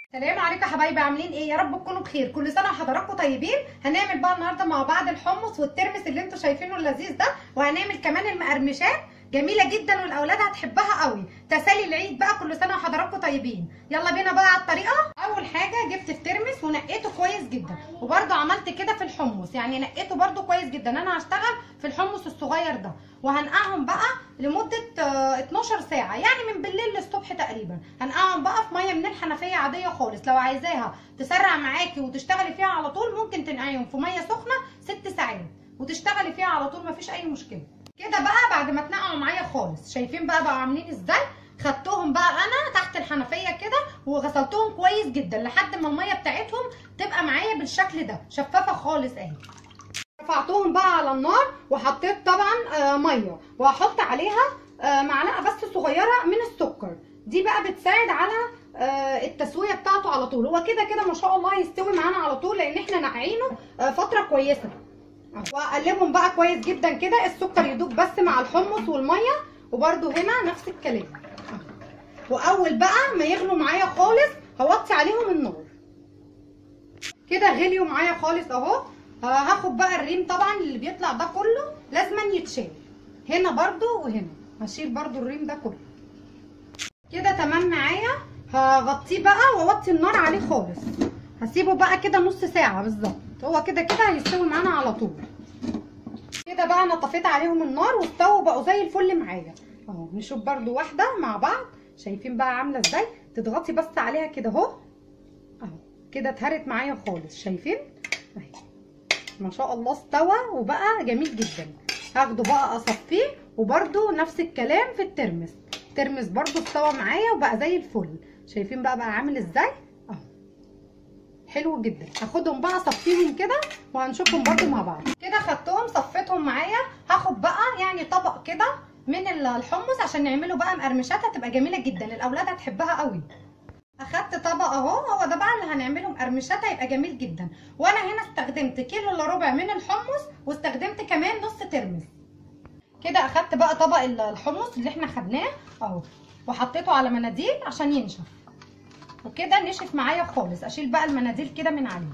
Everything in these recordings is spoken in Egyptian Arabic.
السلام عليكم يا حبايبي عاملين ايه يا رب تكونوا بخير كل سنه وحضراتكم طيبين هنعمل بقى النهارده مع بعض الحمص والترمس اللي انتوا شايفينه اللذيذ ده وهنعمل كمان المقرمشات جميله جدا والاولاد هتحبها قوي تسالي العيد بقى كل سنه وحضراتكم طيبين يلا بينا بقى على الطريقه اول حاجه جبت الترمس ونقيته كويس جدا وبرده عملت كده في الحمص يعني نقيته برده كويس جدا انا هشتغل في الحمص الصغير ده وهنقعهم بقى لمده آه، 12 ساعه يعني من بالليل للصبح تقريبا هنقعهم بقى في ميه من الحنفيه عاديه خالص لو عايزاها تسرع معاكي وتشتغلي فيها على طول ممكن تنقعيهم في ميه سخنه 6 ساعات وتشتغلي فيها على طول مفيش اي مشكله كده بقى بعد ما اتنقعوا معايا خالص شايفين بقى بقوا عاملين ازاي خدتهم بقى انا تحت الحنفيه كده وغسلتهم كويس جدا لحد ما الميه بتاعتهم تبقى معايا بالشكل ده شفافه خالص اهي رفعتهم بقى على النار وحطيت طبعا آه، ميه وهحط عليها آه، معلقه بس صغيره من السكر دي بقى بتساعد على آه، التسويه بتاعته على طول هو كده كده ما شاء الله هيستوي معانا على طول لان احنا نقعينه آه، فتره كويسه واقلبهم بقى كويس جدا كده السكر يدوب بس مع الحمص والميه وبرده هنا نفس الكلام واول بقى ما يغلوا معايا خالص هوطي عليهم النار كده غليوا معايا خالص اهو هاخد بقى الريم طبعا اللي بيطلع ده كله لازما يتشال هنا برضو وهنا هشيل برضو الريم ده كله كده تمام معايا هغطيه بقى واوطي النار عليه خالص هسيبه بقى كده نص ساعه بالظبط هو كده كده هيستوي معانا على طول كده بقى انا طفيت عليهم النار واستووا بقوا زي الفل معايا اهو نشوف برضو واحده مع بعض شايفين بقى عامله ازاي تضغطي بس عليها كده اهو اهو كده اتهرت معايا خالص شايفين اهي ما شاء الله استوى وبقى جميل جدا هاخده بقى اصفيه وبرده نفس الكلام في الترمس الترمس برده استوى معايا وبقى زي الفل شايفين بقى بقى عامل ازاي اهو حلو جدا هاخدهم بقى اصفيهم كده وهنشوفهم برده مع بعض كده خدتهم صفيتهم معايا هاخد بقى يعني طبق كده من الحمص عشان نعمله بقى مقرمشات هتبقى جميله جدا الاولاد هتحبها قوي اخدت طبق اهو هو ده بقى اللي هنعمله مقرمشات هيبقى جميل جدا وانا هنا استخدمت كيلو الا ربع من الحمص واستخدمت كمان نص ترمس كده اخدت بقى طبق الحمص اللي احنا خدناه اهو وحطيته على مناديل عشان ينشف وكده نشف معايا خالص اشيل بقى المناديل كده من عليه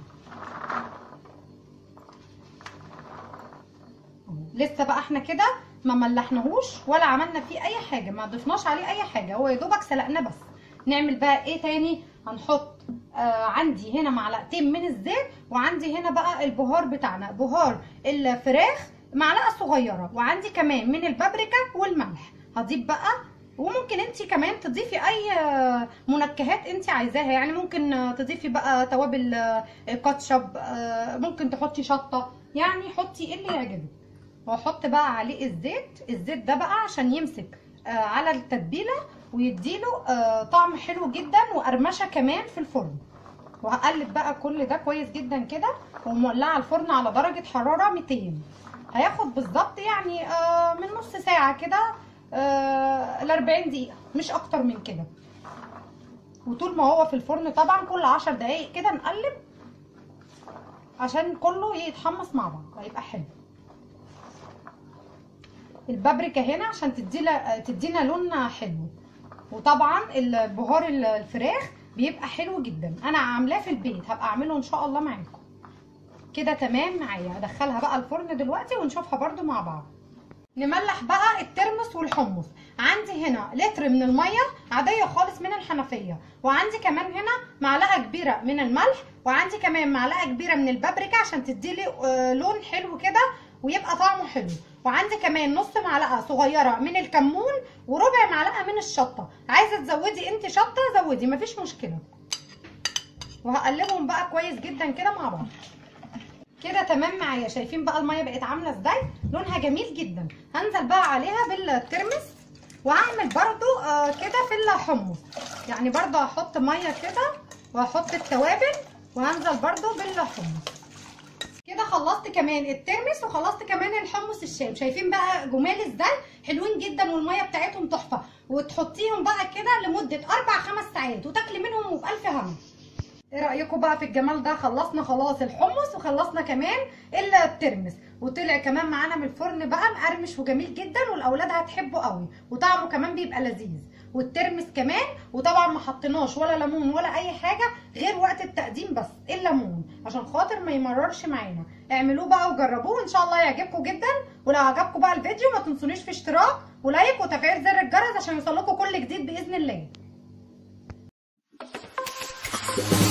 لسه بقى احنا كده ما ملحناهوش ولا عملنا فيه اي حاجه ما ضفناش عليه اي حاجه هو يا دوبك سلقناه بس نعمل بقى ايه تاني هنحط آه عندي هنا معلقتين من الزيت وعندي هنا بقى البهار بتاعنا بهار الفراخ معلقه صغيره وعندي كمان من البابريكا والملح هضيف بقى وممكن انت كمان تضيفي اي منكهات انت عايزاها يعني ممكن تضيفي بقى توابل كاتشب ممكن تحطي شطه يعني حطي اللي يعجبك واحط بقى عليه الزيت الزيت ده بقى عشان يمسك على التتبيله ويديله طعم حلو جدا وقرمشه كمان في الفرن وهقلب بقى كل ده كويس جدا كده ومولعه الفرن على درجه حراره 200 هياخد بالظبط يعني من نص ساعه كده ل 40 دقيقه مش اكتر من كده وطول ما هو في الفرن طبعا كل 10 دقايق كده نقلب عشان كله يتحمص مع بعض هيبقى حلو البابريكا هنا عشان تدينا تدينا لون حلو وطبعا البهار الفراخ بيبقى حلو جدا انا عاملاه في البيت هبقى اعمله ان شاء الله معاكم كده تمام معايا هدخلها بقى الفرن دلوقتي ونشوفها برده مع بعض نملح بقى الترمس والحمص عندي هنا لتر من الميه عاديه خالص من الحنفيه وعندي كمان هنا معلقه كبيره من الملح وعندي كمان معلقه كبيره من البابريكا عشان تديلي لون حلو كده ويبقى طعمه حلو وعندي كمان نص معلقه صغيره من الكمون وربع معلقه من الشطه عايزه تزودي انت شطه زودي مفيش مشكله وهقلبهم بقى كويس جدا كده مع بعض كده تمام معايا شايفين بقى الميه بقت عامله ازاي لونها جميل جدا هنزل بقى عليها بالترمس وهعمل برضو آه كده في الحمص يعني برضو هحط ميه كده وهحط التوابل وهنزل برضو بالحمص كده خلصت كمان الترمس وخلصت كمان الحمص الشام شايفين بقى جمال ازاي حلوين جدا والميه بتاعتهم تحفه وتحطيهم بقى كده لمده اربع خمس ساعات وتاكلي منهم وبالف هنا ايه رايكم بقى في الجمال ده خلصنا خلاص الحمص وخلصنا كمان الترمس وطلع كمان معانا من الفرن بقى مقرمش وجميل جدا والاولاد هتحبه قوي وطعمه كمان بيبقى لذيذ والترمس كمان وطبعا ما حطيناش ولا ليمون ولا اي حاجه غير وقت التقديم بس الليمون عشان خاطر ما يمررش معانا اعملوه بقى وجربوه ان شاء الله يعجبكم جدا ولو عجبكم بقى الفيديو ما تنسونيش في اشتراك ولايك وتفعيل زر الجرس عشان يوصلكم كل جديد باذن الله